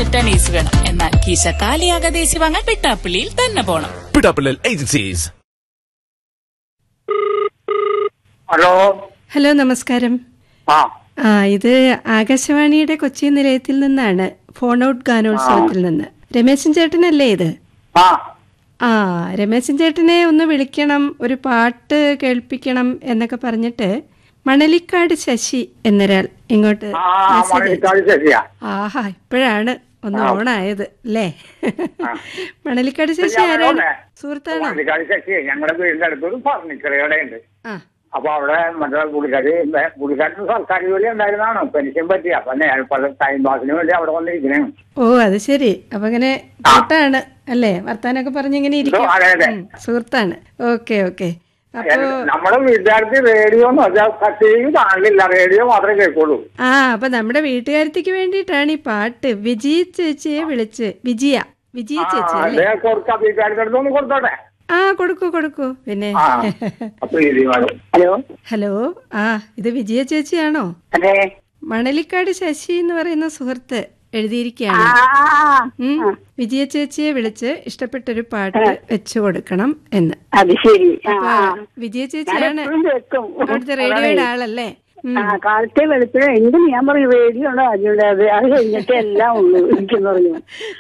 മാറ്റാൻ ഏസി വേണം എന്നാൽ കീശ കാലിയാകാതെ ഏസി വാങ്ങാൻ വെട്ടാപ്പള്ളിയിൽ തന്നെ പോണം പിടാപ്പിള്ളൽ ഏജൻസീസ് ഹലോ ഹലോ നമസ്കാരം ആ ആ ഇത് ആകാശവാണിയുടെ കൊച്ചി നിലയത്തിൽ നിന്നാണ് ഫോൺ ഔട്ട് ഗാനോത്സവത്തിൽ നിന്ന് രമേശൻ ചേട്ടനല്ലേ ഇത് ആ ആ രമേശൻ ചേട്ടനെ ഒന്ന് വിളിക്കണം ഒരു പാട്ട് കേൾപ്പിക്കണം എന്നൊക്കെ പറഞ്ഞിട്ട് മണലിക്കാട് ശശി എന്നൊരാൾ ഇങ്ങോട്ട് ആ മെസ്സേജ് അയച്ചു. മണിക്കാട് ശരിയാ ആഹാ ഇപ്പോഴാണ് ഒന്ന് ഓണായത് അല്ലേ മണലിക്കാട് ശശി ഞാൻ ആരാണ് ഓണേ. സുഹൃത്താണോ മണിക്കാട് ശശി ഞങ്ങളുടെ വീടിന്റെ അടുത്തൊരു ഫർണിച്ചർ കടയുണ്ട് ആ അപ്പൊ അവിടെ മറ്റേ പുള്ളിക്കാരി പുള്ളിക്കാരന് സർക്കാർ ജോലി ഉണ്ടായിരുന്നാണ് പെൻഷൻ പറ്റി അപ്പൊ ഞാൻ പല ടൈം പാസിന് വേണ്ടി അവിടെ വന്നിരിക്കണേ ഓ അത് ശരി അപ്പൊ ഇങ്ങനെ കൂട്ടാണ് അല്ലേ വർത്താനൊക്കെ പറഞ്ഞിങ്ങനെ ഇരിക്കും അതെ, അതെ. ഉം, സുഹൃത്താണ് ഓക്കെ ഓക്കെ അപ്പോ നമ്മുടെ വീട്ടുകാർക്ക് റേഡിയോ എന്ന് വെച്ചാൽ കച്ചേരി കാണില്ല റേഡിയോ മാത്രമേ കേൾക്കുള്ളൂ ആ അപ്പൊ നമ്മുടെ വീട്ടുകാരത്തിക്ക് വേണ്ടിയിട്ടാണ് ഈ പാട്ട് വിജയ ചേച്ചിയെ വിളിച്ച് വിജയ വിജയ ചേച്ചി അല്ലേ അതെ കൊടുക്കാം വീട്ടുകാർക്ക് അടുത്തൊന്ന് കൊടുത്തോട്ടെ ആ കൊടുക്കൂ കൊടുക്കൂ പിന്നെ ആ അപ്പൊ ഇത് വേണം. ഹലോ ഹലോ ആ ഇത് വിജയ ചേച്ചിയാണോ അതെ മണലിക്കാട് ശശി എന്ന് പറയുന്ന സുഹൃത്ത് എഴുതിയിരിക്കുകയാണ് ഉം, വിജയ ചേച്ചിയെ വിളിച്ച് ഇഷ്ടപ്പെട്ടൊരു പാട്ട് വെച്ചു കൊടുക്കണം എന്ന് അത് ശരി ആ, അപ്പൊ ആ. വിജയ ചേച്ചിയാണ് എപ്പോഴും കേൾക്കും അവിടുത്തെ റേഡിയോയുടെ ആളല്ലേ ഉം. ആ കാലത്തെ വെളുപ്പിന് എന്തും ഞാൻ പറയും റേഡിയോ ഉണ്ടോ അതിനുണ്ട് അത് അത് കഴിഞ്ഞിട്ട് എല്ലാം ഉള്ളൂ എനിക്കെന്ന് പറഞ്ഞു